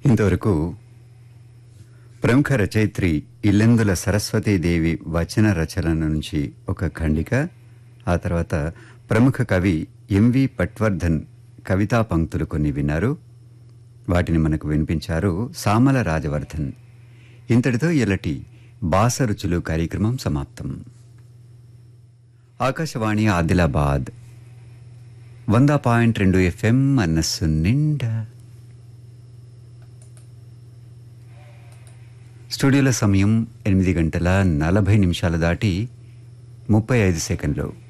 ఇంతవరకు ప్రముఖ రచయిత్రి ఇల్లెందుల సరస్వతీదేవి వచన రచనల నుంచి ఒక ఖండిక ఆ తర్వాత ప్రముఖ కవి ఎంవి పట్వర్ధన్ కవితా పంక్తులు కొన్ని విన్నారు వాటిని మనకు వినిపించారు సామల రాజవర్ధన్ ఇంతటితో ఎలటి బాసరుచులు కార్యక్రమం సమాప్తం ఆకాశవాణి ఆదిలాబాద్ వంద పాయింట్ రెండు ఎఫ్ఎం మనస్సు నిండా స్టూడియోలో సమయం ఎనిమిది గంటల నలభై నిమిషాలు దాటి ముప్పై ఐదు సెకండ్లు